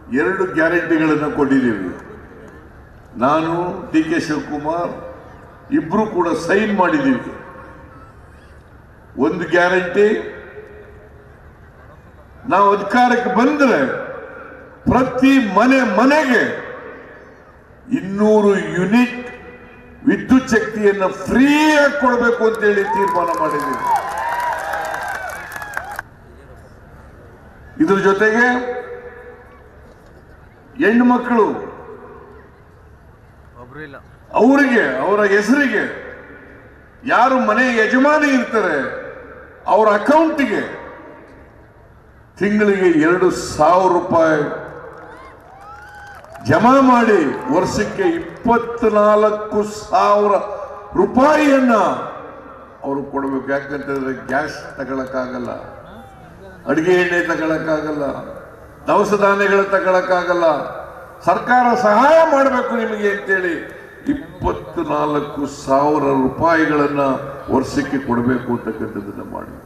ಎರಡು ಗ್ಯಾರಂಟಿಗಳನ್ನು ಕೊಟ್ಟಿದ್ದೀವಿ ನಾನು ಡಿ ಕೆ ಶಿವಕುಮಾರ್ ಇಬ್ರು ಕೂಡ ಸೈನ್ ಮಾಡಿದ್ದೀವಿ ಒಂದು ಗ್ಯಾರಂಟಿ ನಾವು ಅಧಿಕಾರಕ್ಕೆ ಬಂದ್ರೆ ಪ್ರತಿ ಮನೆ ಮನೆಗೆ ಇನ್ನೂರು ಯೂನಿಟ್ ವಿದ್ಯುತ್ ಶಕ್ತಿಯನ್ನು ಫ್ರೀಯಾಗಿ ಕೊಡಬೇಕು ಅಂತೇಳಿ ತೀರ್ಮಾನ ಮಾಡಿದ್ದೀವಿ ಇದ್ರ ಜೊತೆಗೆ ಹೆಣ್ಣು ಮಕ್ಕಳು ಒಬ್ರು ಇಲ್ಲ ಅವರಿಗೆ ಅವರ ಹೆಸರಿಗೆ ಯಾರು ಮನೆ ಯಜಮಾನಿ ಇರ್ತಾರೆ ಅವರ ಅಕೌಂಟಿಗೆ ತಿಂಗಳಿಗೆ ಎರಡು ಸಾವಿರ ರೂಪಾಯಿ ಜಮಾ ಮಾಡಿ ವರ್ಷಕ್ಕೆ ಇಪ್ಪತ್ನಾಲ್ಕು ಸಾವಿರ ರೂಪಾಯಿಯನ್ನ ಅವರು ಕೊಡಬೇಕು ಯಾಕಂತಂದ್ರೆ ಗ್ಯಾಸ್ ತಗೊಳಕ್ಕಾಗಲ್ಲ ಅಡಿಗೆ ಎಣ್ಣೆ ತಗೊಳಕ್ಕಾಗಲ್ಲ ದವಸ ಧಾನ್ಯಗಳು ತಗೊಳಕ್ಕಾಗಲ್ಲ ಸರ್ಕಾರ ಸಹಾಯ ಮಾಡಬೇಕು ನಿಮಗೆ ಅಂತೇಳಿ ಇಪ್ಪತ್ನಾಲ್ಕು ಸಾವಿರ ರೂಪಾಯಿಗಳನ್ನ ವರ್ಷಕ್ಕೆ ಕೊಡಬೇಕು ಅಂತಕ್ಕಂಥದ್ದನ್ನ ಮಾಡಿದೆ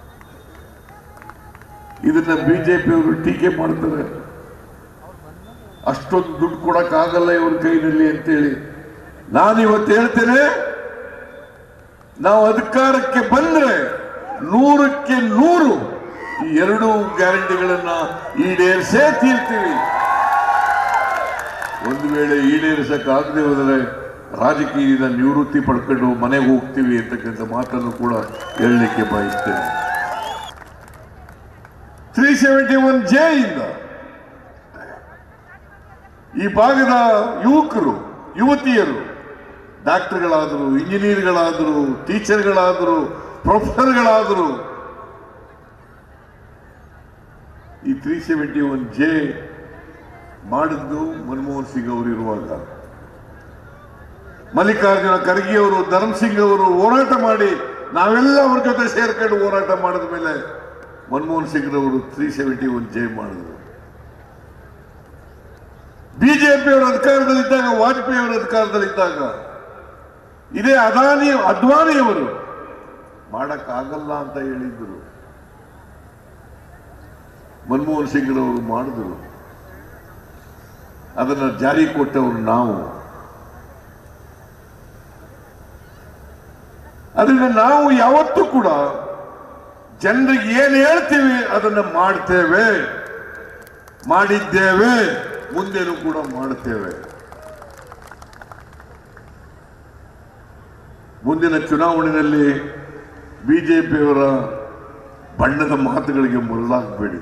ಇದನ್ನ ಬಿಜೆಪಿಯವರು ಟೀಕೆ ಮಾಡ್ತಾರೆ ಅಷ್ಟೊಂದು ದುಡ್ಡು ಕೊಡಕ್ಕಾಗಲ್ಲ ಇವ್ರ ಕೈನಲ್ಲಿ ಅಂತೇಳಿ ನಾನು ಇವತ್ತು ಹೇಳ್ತೇನೆ ನಾವು ಅಧಿಕಾರಕ್ಕೆ ಬಂದ್ರೆ ನೂರಕ್ಕೆ ನೂರು ಈ ಎರಡೂ ಗ್ಯಾರಂಟಿಗಳನ್ನ ಈಡೇರಿಸೇ ತೀರ್ತೀವಿ ಒಂದು ವೇಳೆ ಈಡೇರಿಸಕ್ಕಾಗದೆ ಹೋದರೆ ರಾಜಕೀಯದಿಂದ ನಿವೃತ್ತಿ ಪಡ್ಕೊಂಡು ಮನೆಗೆ ಹೋಗ್ತೀವಿ ಅಂತಕ್ಕಂಥ ಮಾತನ್ನು ಕೂಡ ಹೇಳಲಿಕ್ಕೆ ಬಯಸ್ತೇನೆ ತ್ರೀ ಸೆವೆಂಟಿ ಒನ್ ಜೆ ಇಂದ ಈ ಭಾಗದ ಯುವಕರು ಯುವತಿಯರು ಡಾಕ್ಟರ್ಗಳಾದರು ಇಂಜಿನಿಯರ್ಗಳಾದರು ಟೀಚರ್ಗಳಾದರು ಪ್ರೊಫೆಸರ್ಗಳಾದರು ಈ ತ್ರೀ ಸೆವೆಂಟಿ ಒನ್ ಜೆ ಮಾಡಿದ್ದು ಮನಮೋಹನ್ ಸಿಂಗ್ ಅವರು ಇರುವಾಗ ಮಲ್ಲಿಕಾರ್ಜುನ ಖರ್ಗೆ ಅವರು ಧರ್ಮ್ ಸಿಂಗ್ ಅವರು ಹೋರಾಟ ಮಾಡಿ ನಾವೆಲ್ಲ ಅವ್ರ ಜೊತೆ ಸೇರ್ಕೊಂಡು ಹೋರಾಟ ಮಾಡಿದ ಮೇಲೆ ಮನಮೋಹನ್ ಸಿಂಗ್ ಅವರು ತ್ರೀ ಸೆವೆಂಟಿ ಒನ್ ಜೆ ಮಾಡಿದ್ರು ಬಿಜೆಪಿ ಅವರ ಅಧಿಕಾರದಲ್ಲಿದ್ದಾಗ ವಾಜಪೇಯಿ ಅವರ ಅಧಿಕಾರದಲ್ಲಿದ್ದಾಗ ಇದೇ ಅದಾನಿ ಅದ್ವಾನಿಯವರು ಮಾಡಕ್ಕಾಗಲ್ಲ ಅಂತ ಹೇಳಿದ್ರು ಮನಮೋಹನ್ ಸಿಂಗ್ರವರು ಮಾಡಿದ್ರು ಅದನ್ನ ಜಾರಿ ಕೊಟ್ಟವರು ನಾವು ಅದರಿಂದ ನಾವು ಯಾವತ್ತೂ ಕೂಡ ಜನರಿಗೆ ಏನು ಹೇಳ್ತೀವಿ ಅದನ್ನ ಮಾಡ್ತೇವೆ ಮಾಡಿದ್ದೇವೆ ಮುಂದೆನೂ ಕೂಡ ಮಾಡ್ತೇವೆ ಮುಂದಿನ ಚುನಾವಣೆಯಲ್ಲಿ ಬಿಜೆಪಿಯವರ ಬಣ್ಣದ ಮಾತುಗಳಿಗೆ ಮುರಳಾಗಬೇಡಿ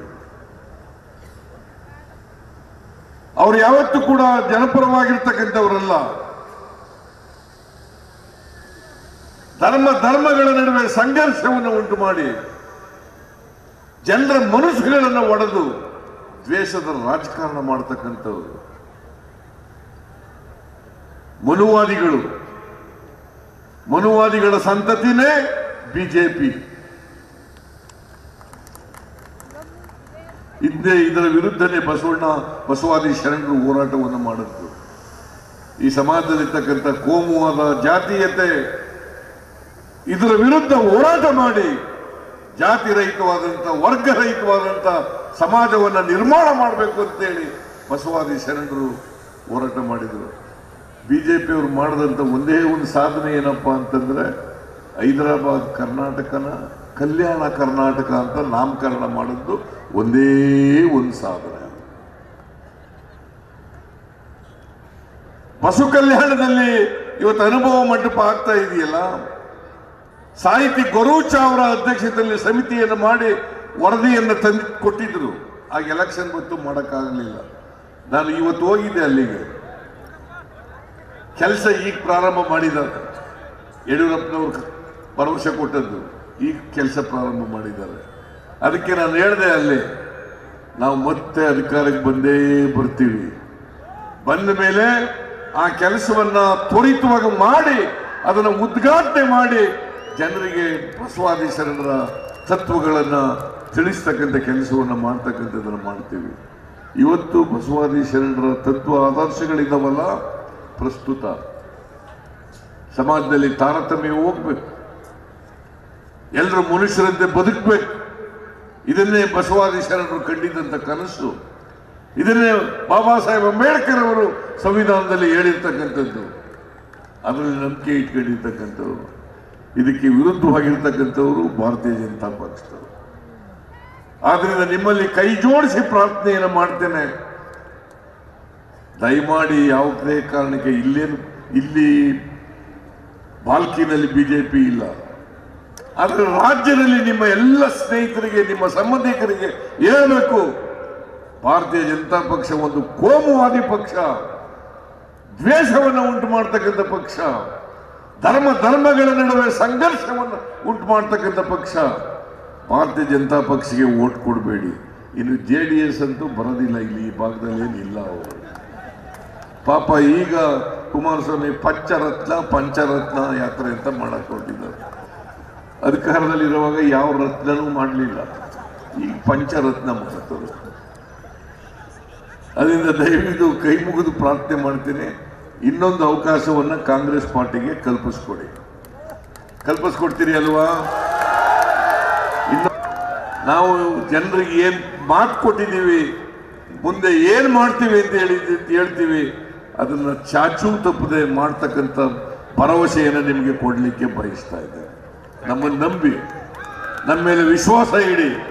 ಅವರು ಯಾವತ್ತೂ ಕೂಡ ಜನಪರವಾಗಿರ್ತಕ್ಕಂಥವರಲ್ಲ ಧರ್ಮ ಧರ್ಮಗಳ ನಡುವೆ ಸಂಘರ್ಷವನ್ನು ಉಂಟು ಮಾಡಿ ಜನರ ಮನಸ್ಸುಗಳನ್ನು ಒಡೆದು ದ್ವೇಷದ ರಾಜಕಾರಣ ಮಾಡತಕ್ಕಂಥವ್ರು ಮನುವಾದಿಗಳು ಮನುವಾದಿಗಳ ಸಂತತಿನೇ ಬಿಜೆಪಿ ಇದ್ದೇ ಇದರ ವಿರುದ್ಧನೇ ಬಸವಣ್ಣ ಬಸವಾದಿ ಶರಣರು ಹೋರಾಟವನ್ನು ಮಾಡಿದ್ರು ಈ ಸಮಾಜದಲ್ಲಿರ್ತಕ್ಕಂಥ ಕೋಮುವಾದ ಜಾತೀಯತೆ ಇದರ ವಿರುದ್ಧ ಹೋರಾಟ ಮಾಡಿ ಜಾತಿ ರಹಿತವಾದಂಥ ವರ್ಗ ರಹಿತವಾದಂಥ ಸಮಾಜವನ್ನ ನಿರ್ಮಾಣ ಮಾಡಬೇಕು ಅಂತೇಳಿ ಬಸವಾದಿ ಶರಣರು ಹೋರಾಟ ಮಾಡಿದರು ಬಿಜೆಪಿಯವರು ಮಾಡಿದಂಥ ಒಂದೇ ಒಂದು ಸಾಧನೆ ಏನಪ್ಪಾ ಅಂತಂದ್ರೆ ಹೈದರಾಬಾದ್ ಕರ್ನಾಟಕನ ಕಲ್ಯಾಣ ಕರ್ನಾಟಕ ಅಂತ ನಾಮಕರಣ ಮಾಡಿದ್ದು ಒಂದೇ ಒಂದು ಸಾಧನೆ ಬಸು ಕಲ್ಯಾಣದಲ್ಲಿ ಇವತ್ತು ಅನುಭವ ಮಂಟಪ ಆಗ್ತಾ ಇದೆಯಲ್ಲ ಸಾಹಿತಿ ಗೊರೂಚ ಅವರ ಅಧ್ಯಕ್ಷತೆಯಲ್ಲಿ ಸಮಿತಿಯನ್ನು ಮಾಡಿ ವರದಿಯನ್ನು ತಂದು ಕೊಟ್ಟಿದ್ರು ಆಗ ಎಲೆಕ್ಷನ್ ಬಂತು ಮಾಡೋಕ್ಕಾಗಲಿಲ್ಲ ನಾನು ಇವತ್ತು ಹೋಗಿದ್ದೆ ಅಲ್ಲಿಗೆ ಕೆಲಸ ಈಗ ಪ್ರಾರಂಭ ಮಾಡಿದ್ದಾರೆ ಯಡಿಯೂರಪ್ಪನವರು ಭರವಸೆ ಕೊಟ್ಟದ್ದು ಈಗ ಕೆಲಸ ಪ್ರಾರಂಭ ಮಾಡಿದ್ದಾರೆ ಅದಕ್ಕೆ ನಾನು ಹೇಳಿದೆ ಅಲ್ಲಿ ನಾವು ಮತ್ತೆ ಅಧಿಕಾರಕ್ಕೆ ಬಂದೇ ಬರ್ತೀವಿ ಬಂದ ಮೇಲೆ ಆ ಕೆಲಸವನ್ನ ತ್ವರಿತವಾಗಿ ಮಾಡಿ ಅದನ್ನು ಉದ್ಘಾಟನೆ ಮಾಡಿ ಜನರಿಗೆ ಬಸವಾದಿ ಶರಣರ ತತ್ವಗಳನ್ನ ತಿಳಿಸ್ತಕ್ಕಂಥ ಕೆಲಸವನ್ನು ಮಾಡ್ತಕ್ಕಂಥದ್ದನ್ನು ಮಾಡ್ತೀವಿ ಇವತ್ತು ಬಸವಾದಿ ಶರಣರ ತತ್ವ ಆದರ್ಶಗಳಿದ್ದಾವಲ್ಲ ಪ್ರಸ್ತುತ ಸಮಾಜದಲ್ಲಿ ತಾರತಮ್ಯ ಹೋಗ್ಬೇಕು ಎಲ್ಲರೂ ಮನುಷ್ಯರಂತೆ ಬದುಕಬೇಕು ಇದನ್ನೇ ಬಸವಾದಿ ಶರಣರು ಕಂಡಿದ್ದಂಥ ಕನಸು ಇದನ್ನೇ ಬಾಬಾ ಸಾಹೇಬ್ ಅಂಬೇಡ್ಕರ್ ಅವರು ಸಂವಿಧಾನದಲ್ಲಿ ಹೇಳಿರ್ತಕ್ಕಂಥದ್ದು ಅದರಲ್ಲಿ ನಂಬಿಕೆ ಇಟ್ಕೊಂಡಿರ್ತಕ್ಕಂಥವ್ರು ಇದಕ್ಕೆ ವಿರುದ್ಧವಾಗಿರ್ತಕ್ಕಂಥವರು ಭಾರತೀಯ ಜನತಾ ಪಕ್ಷದವರು ಆದ್ರಿಂದ ನಿಮ್ಮಲ್ಲಿ ಕೈ ಜೋಡಿಸಿ ಪ್ರಾರ್ಥನೆಯನ್ನು ಮಾಡ್ತೇನೆ ದಯಮಾಡಿ ಯಾವುದೇ ಕಾರಣಕ್ಕೆ ಇಲ್ಲೇನು ಇಲ್ಲಿ ಬಾಲ್ಕಿನಲ್ಲಿ ಬಿಜೆಪಿ ಇಲ್ಲ ಆದ್ರೆ ರಾಜ್ಯದಲ್ಲಿ ನಿಮ್ಮ ಎಲ್ಲ ಸ್ನೇಹಿತರಿಗೆ ನಿಮ್ಮ ಸಂಬಂಧಿಕರಿಗೆ ಹೇಳಬೇಕು ಭಾರತೀಯ ಜನತಾ ಪಕ್ಷ ಒಂದು ಕೋಮುವಾದಿ ಪಕ್ಷ ದ್ವೇಷವನ್ನು ಉಂಟು ಮಾಡ್ತಕ್ಕಂಥ ಪಕ್ಷ ಧರ್ಮ ಧರ್ಮಗಳ ನಡುವೆ ಸಂಘರ್ಷವನ್ನು ಉಂಟು ಮಾಡ್ತಕ್ಕಂಥ ಪಕ್ಷ ಭಾರತೀಯ ಜನತಾ ಪಕ್ಷಕ್ಕೆ ಓಟ್ ಕೊಡಬೇಡಿ ಇನ್ನು ಜೆ ಡಿ ಎಸ್ ಅಂತೂ ಬರೋದಿಲ್ಲ ಇಲ್ಲಿ ಈ ಭಾಗದಲ್ಲಿ ಏನಿಲ್ಲ ಅವರು ಪಾಪ ಈಗ ಕುಮಾರಸ್ವಾಮಿ ಪಂಚರತ್ನ ಪಂಚರತ್ನ ಯಾತ್ರೆ ಅಂತ ಮಾಡಕ್ ಹೊರಟಿದ್ದಾರೆ ಅಧಿಕಾರದಲ್ಲಿರುವಾಗ ಯಾವ ರತ್ನನೂ ಮಾಡಲಿಲ್ಲ ಈಗ ಪಂಚರತ್ನ ಮಾಡ್ತಾರೆ ಅದರಿಂದ ದಯವಿಟ್ಟು ಕೈ ಮುಗಿದು ಪ್ರಾರ್ಥನೆ ಮಾಡ್ತೀನಿ ಇನ್ನೊಂದು ಅವಕಾಶವನ್ನ ಕಾಂಗ್ರೆಸ್ ಪಾರ್ಟಿಗೆ ಕಲ್ಪಿಸ್ಕೊಡಿ ಕಲ್ಪಿಸ್ಕೊಡ್ತೀರಿ ಅಲ್ವಾ ಇನ್ನು ನಾವು ಜನರಿಗೆ ಏನ್ ಮಾತು ಕೊಟ್ಟಿದ್ದೀವಿ ಮುಂದೆ ಏನ್ ಮಾಡ್ತೀವಿ ಅಂತ ಹೇಳಿ ಹೇಳ್ತೀವಿ ಅದನ್ನ ಚಾಚೂ ತಪ್ಪದೆ ಮಾಡ್ತಕ್ಕಂಥ ಭರವಸೆಯನ್ನು ನಿಮಗೆ ಕೊಡ್ಲಿಕ್ಕೆ ಬಯಸ್ತಾ ಇದ್ದೇನೆ ನಮ್ಮನ್ನು ನಂಬಿ ನಮ್ಮ ಮೇಲೆ ವಿಶ್ವಾಸ ಇಡಿ